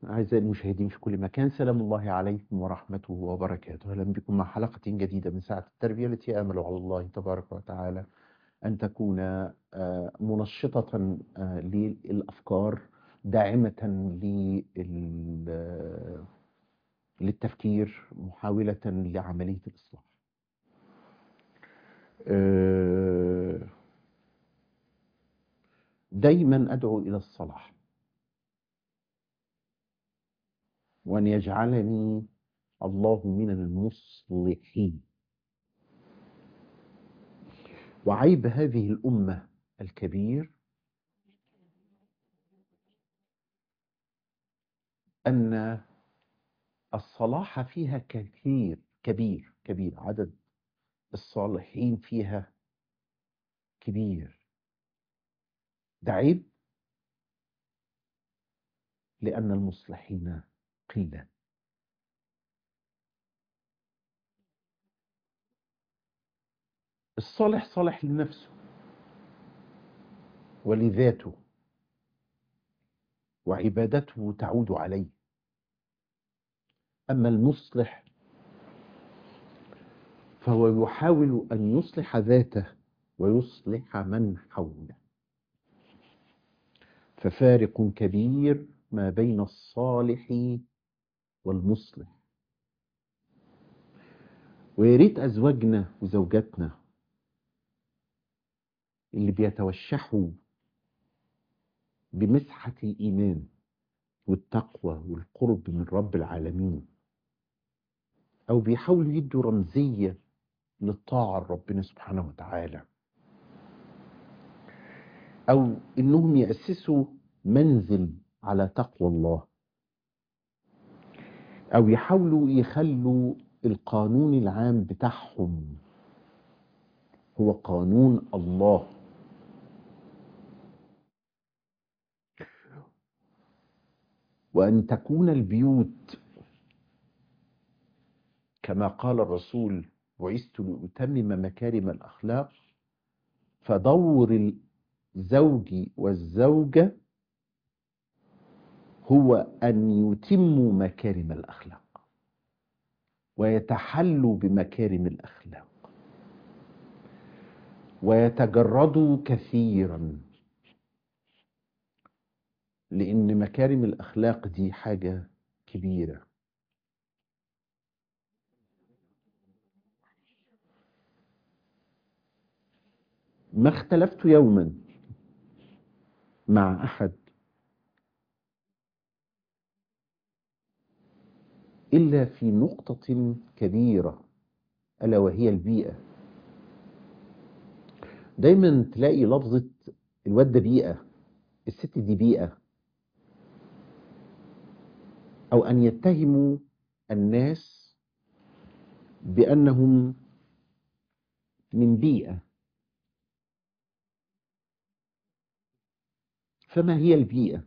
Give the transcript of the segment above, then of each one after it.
أعزائي المشاهدين في كل مكان سلام الله عليكم ورحمته وبركاته أهلا بكم مع حلقة جديدة من ساعة التربية التي آمل على الله تبارك وتعالى أن تكون آه، منشطة آه، للأفكار داعمة لل- آه، للتفكير محاولة لعملية الإصلاح آه، دايما أدعو إلى الصلاح وأن يجعلني الله من المصلحين وعيب هذه الأمة الكبير أن الصلاح فيها كثير كبير كبير عدد الصالحين فيها كبير ده عيب لأن المصلحين قلة الصالح صالح لنفسه ولذاته وعبادته تعود عليه أما المصلح فهو يحاول أن يصلح ذاته ويصلح من حوله ففارق كبير ما بين الصالح والمصلح ويا ريت أزواجنا وزوجاتنا اللي بيتوشحوا بمسحة الإيمان والتقوى والقرب من رب العالمين أو بيحاولوا يدوا رمزية للطاعة لربنا سبحانه وتعالى أو إنهم يأسسوا منزل على تقوى الله أو يحاولوا يخلوا القانون العام بتاعهم هو قانون الله وأن تكون البيوت كما قال الرسول بعثت لأتمم مكارم الأخلاق فدور الزوج والزوجة هو أن يتموا مكارم الأخلاق ويتحلوا بمكارم الأخلاق ويتجردوا كثيرا لأن مكارم الأخلاق دي حاجة كبيرة ما اختلفت يوما مع أحد إلا في نقطة كبيرة ألا وهي البيئة دايما تلاقي لفظة الواد ده بيئة الست دي بيئة أو أن يتهموا الناس بأنهم من بيئة فما هي البيئة؟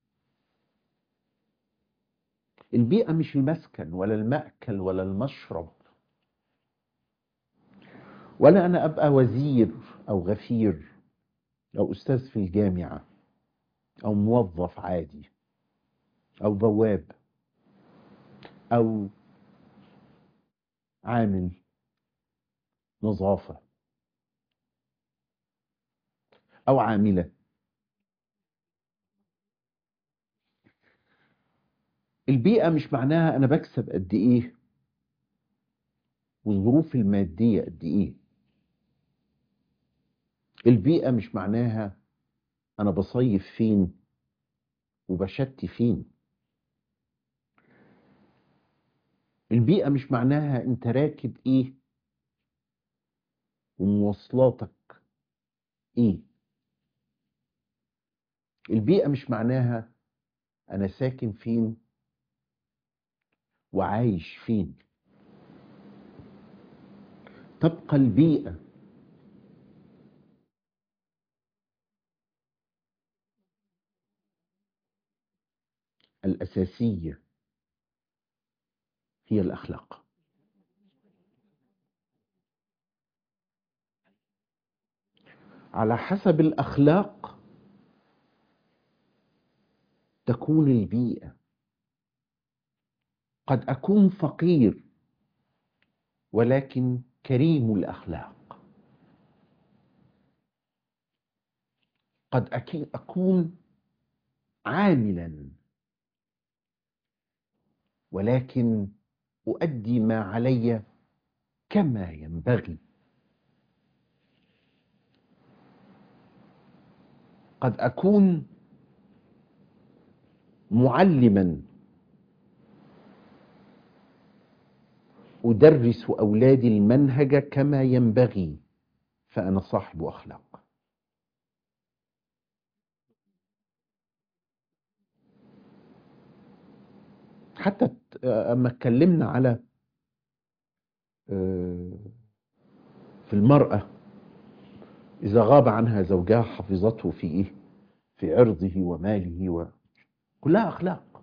البيئة مش المسكن ولا المأكل ولا المشرب ولا أنا أبقى وزير أو غفير أو أستاذ في الجامعة أو موظف عادي أو بواب أو عامل نظافة أو عاملة البيئة مش معناها أنا بكسب قد إيه والظروف المادية قد إيه البيئة مش معناها أنا بصيف فين وبشتي فين البيئة مش معناها أنت راكب إيه ومواصلاتك إيه البيئة مش معناها أنا ساكن فين وعايش فين تبقى البيئة الأساسية هي الأخلاق على حسب الأخلاق تكون البيئة قد أكون فقير ولكن كريم الأخلاق قد أكي- أكون عاملا ولكن أؤدي ما علي كما ينبغي قد أكون معلما أدرس أولادي المنهج كما ينبغي فأنا صاحب أخلاق حتى ت- أما اتكلمنا على آه، في المرأة إذا غاب عنها زوجها حفظته في إيه؟ في عرضه وماله و... كلها أخلاق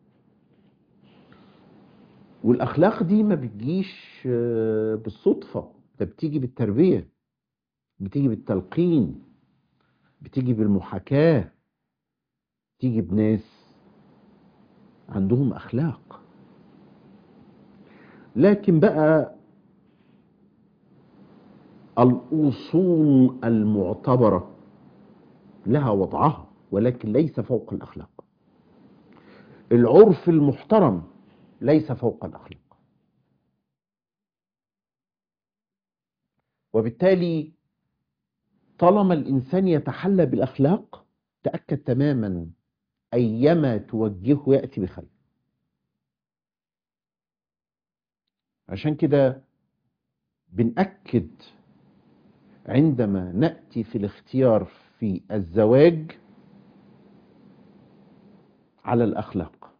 والأخلاق دي ما بتجيش آه، بالصدفة ده بتيجي بالتربية بتيجي بالتلقين بتيجي بالمحاكاة بتيجي بناس عندهم أخلاق لكن بقى الأصول المعتبرة لها وضعها ولكن ليس فوق الأخلاق العرف المحترم ليس فوق الأخلاق وبالتالي طالما الإنسان يتحلى بالأخلاق تأكد تماما أيما توجهه يأتي بخير عشان كده بنأكد عندما نأتي في الاختيار في الزواج على الأخلاق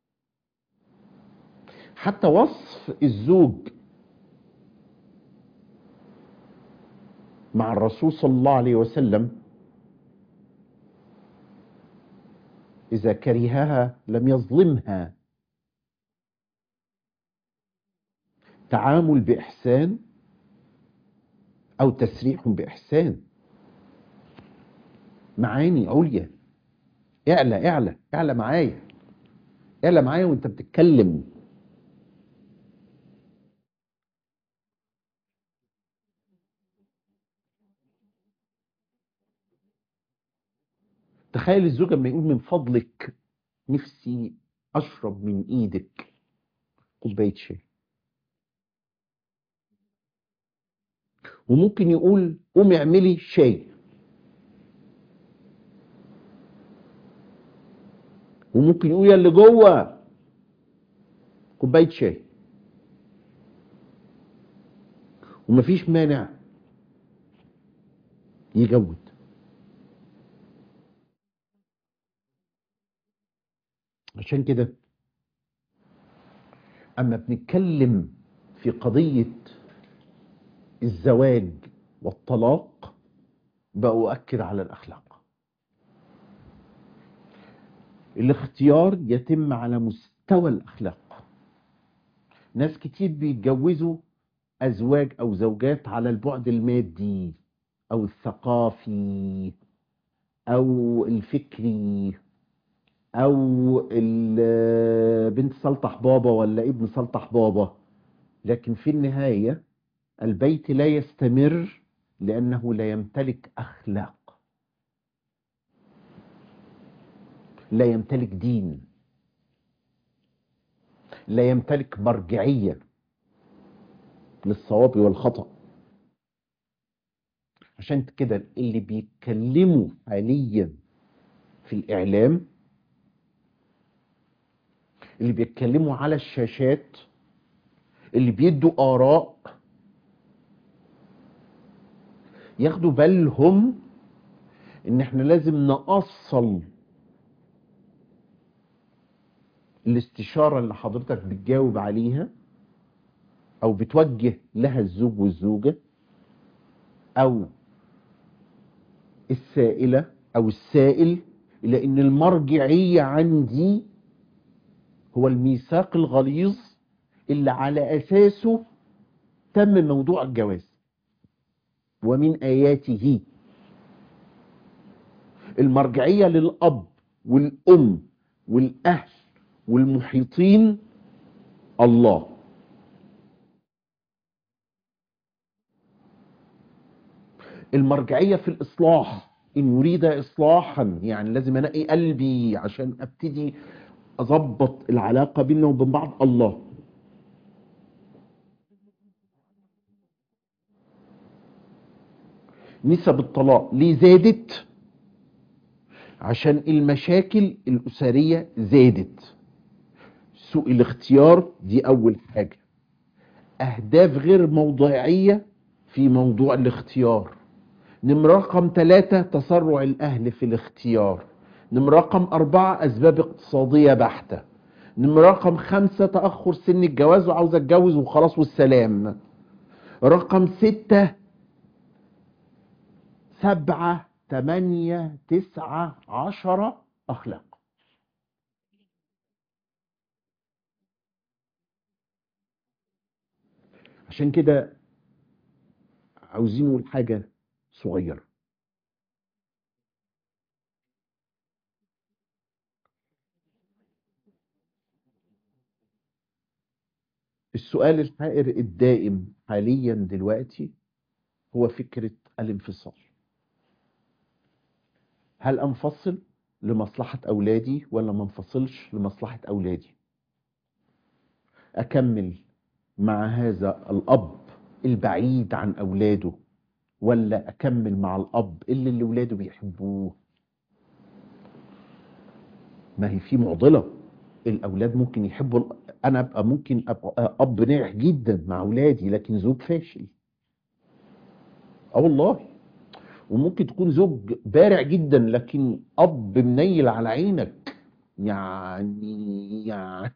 حتى وصف الزوج مع الرسول صلى الله عليه وسلم إذا كرهها لم يظلمها تعامل بإحسان أو تسريح بإحسان معاني عليا اعلى اعلى اعلى معايا اعلى معايا وانت بتتكلم تخيل الزوج لما يقول من فضلك نفسي اشرب من ايدك كوبايه شاي وممكن يقول قومي اعملي شاي وممكن يقول يا اللي جوه كوبايه شاي ومفيش مانع يجود عشان كده اما بنتكلم في قضيه الزواج والطلاق بأؤكد على الأخلاق الاختيار يتم على مستوى الأخلاق ناس كتير بيتجوزوا أزواج أو زوجات على البعد المادي أو الثقافي أو الفكري أو ال- بنت سلطح بابا ولا ابن سلطح بابا لكن في النهاية البيت لا يستمر لأنه لا يمتلك أخلاق لا يمتلك دين لا يمتلك مرجعية للصواب والخطأ عشان كده اللي بيتكلموا حاليا في الإعلام اللي بيتكلموا على الشاشات اللي بيدوا آراء ياخدوا بالهم ان احنا لازم نأصل الاستشارة اللي حضرتك بتجاوب عليها او بتوجه لها الزوج والزوجة او السائلة او السائل لان المرجعية عندي هو الميثاق الغليظ اللي على اساسه تم موضوع الجواز ومن آياته المرجعية للأب والأم والأهل والمحيطين الله المرجعية في الإصلاح إن يريد إصلاحا يعني لازم أنقي قلبي عشان أبتدي أظبط العلاقة بيننا وبين بعض الله نسب الطلاق ليه زادت عشان المشاكل الأسرية زادت سوء الاختيار دي أول حاجة أهداف غير موضوعية في موضوع الاختيار نمرة رقم ثلاثة تسرع الأهل في الاختيار نمرة رقم أربعة أسباب اقتصادية بحتة نمرة رقم خمسة تأخر سن الجواز وعاوز أتجوز وخلاص والسلام رقم ستة سبعة تمانية تسعة عشرة أخلاق عشان كده عاوزين نقول حاجة صغيرة السؤال الحائر الدائم حاليا دلوقتي هو فكرة الانفصال هل انفصل لمصلحة أولادي ولا ما انفصلش لمصلحة أولادي أكمل مع هذا الأب البعيد عن أولاده ولا أكمل مع الأب اللي اللي ولاده بيحبوه ما هي في معضلة الأولاد ممكن يحبوا أنا أبقى ممكن أبقى أب ناجح جدا مع أولادي لكن زوج فاشل أه والله وممكن تكون زوج بارع جدا لكن أب منيل على عينك يعني يعني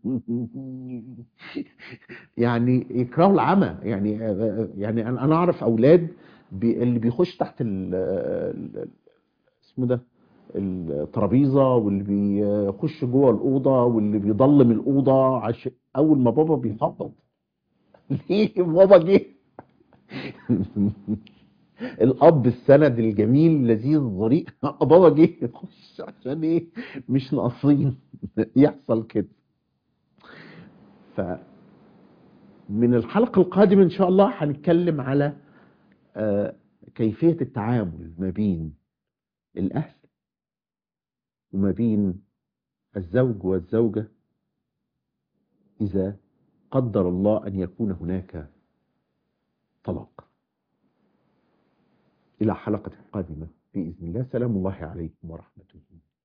يعني يكرهوا العمى يعني يعني انا انا اعرف اولاد بي اللي بيخش تحت ال ال- اسمه ده الترابيزه واللي بيخش جوه الاوضه واللي بيضلم الاوضه عشان اول ما بابا بيخبط ليه بابا جه الاب السند الجميل اللذيذ الظريف بابا جه يخش عشان ايه مش ناقصين يحصل كده ف من الحلقة القادمة إن شاء الله هنتكلم على آه، كيفية التعامل ما بين الأهل وما بين الزوج والزوجة إذا قدر الله أن يكون هناك طلاق إلى حلقة قادمة بإذن الله سلام الله عليكم ورحمة الله